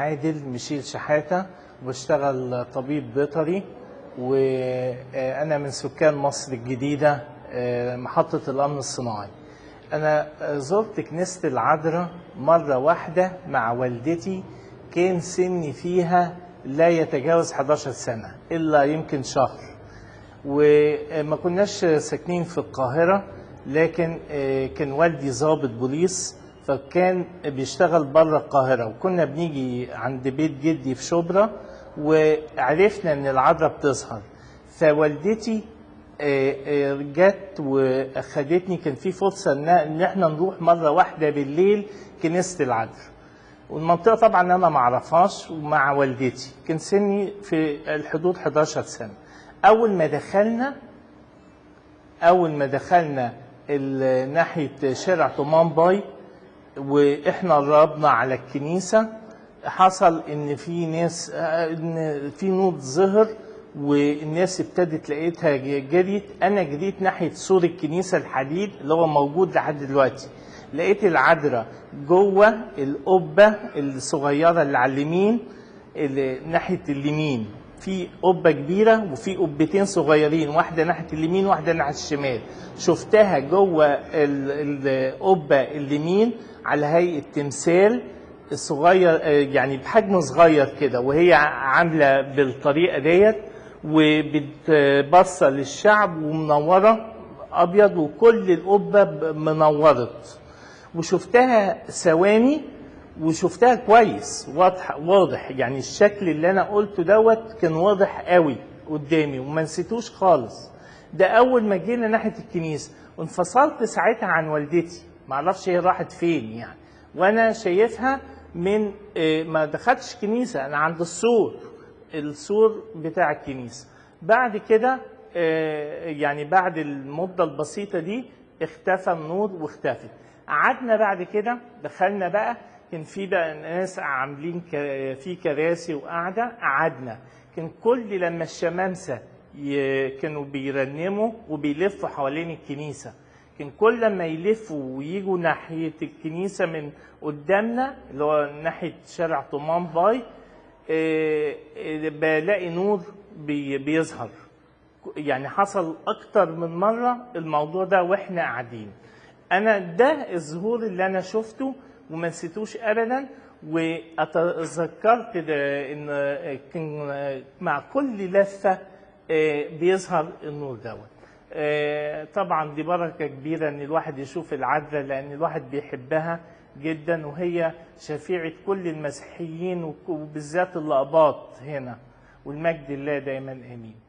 عادل ميشيل شحاتة وبشتغل طبيب بيطري وأنا من سكان مصر الجديدة آه، محطة الأمن الصناعي أنا آه، زرت كنيسة العذراء مرة واحدة مع والدتي كان سني فيها لا يتجاوز 11 سنة إلا يمكن شهر وما كناش ساكنين في القاهرة لكن آه، كان والدي ضابط بوليس فكان بيشتغل بره القاهرة وكنا بنيجي عند بيت جدي في شبرا وعرفنا ان العذراء بتظهر فوالدتي آه، آه، جت واخدتني كان في فرصة ان إن احنا نروح مرة واحدة بالليل كنيسة العذراء والمنطقة طبعا أنا ما أعرفهاش ومع والدتي كان سني في الحدود 11 سنة أول ما دخلنا أول ما دخلنا ال- ناحية شارع طمان باي وإحنا قربنا على الكنيسة حصل إن في ناس إن في نور ظهر والناس ابتدت لقيتها جريت أنا جريت ناحية سور الكنيسة الحديد اللي هو موجود لحد دلوقتي لقيت العذراء جوه القبة الصغيرة اللي على اليمين اللي ناحية اليمين في قبة كبيرة وفي قبتين صغيرين واحدة ناحية اليمين واحدة ناحية الشمال شفتها جوه ال- القبة اليمين على هيئة تمثال الصغير آه، يعني بحجم صغير كده وهي عاملة بالطريقة ديت وبتبص للشعب ومنورة أبيض وكل القبة ب- منورت وشفتها ثواني وشفتها كويس واضح واضح يعني الشكل اللي انا قلته دوت كان واضح قوي قدامي وما نسيتوش خالص ده اول ما جينا ناحيه الكنيسه وانفصلت ساعتها عن والدتي ما اعرفش هي راحت فين يعني وانا شايفها من آه، ما دخلتش كنيسه انا عند السور السور بتاع الكنيسه بعد كده آه، يعني بعد المده البسيطه دي اختفى النور واختفت قعدنا بعد كده دخلنا بقى كان في بقى ناس عاملين ك- في كراسي وقعده قعدنا كان كل لما الشمامسه ي- كانوا بيرنموا وبيلفوا حوالين الكنيسه كان كل لما يلفوا ويجوا ناحيه الكنيسه من قدامنا اللي هو ناحيه شارع طمان باي آه، آه، بلاقي نور بي- بيظهر يعني حصل اكتر من مره الموضوع ده واحنا قاعدين انا ده الظهور اللي انا شفته وما نسيتوش ابدا واتذكرت ده ان كان مع كل لفه آه، بيظهر النور دوت آه، طبعا دي بركه كبيره ان الواحد يشوف العذراء لان الواحد بيحبها جدا وهي شفيعه كل المسيحيين وك- وبالذات الاباط هنا والمجد لله دايما امين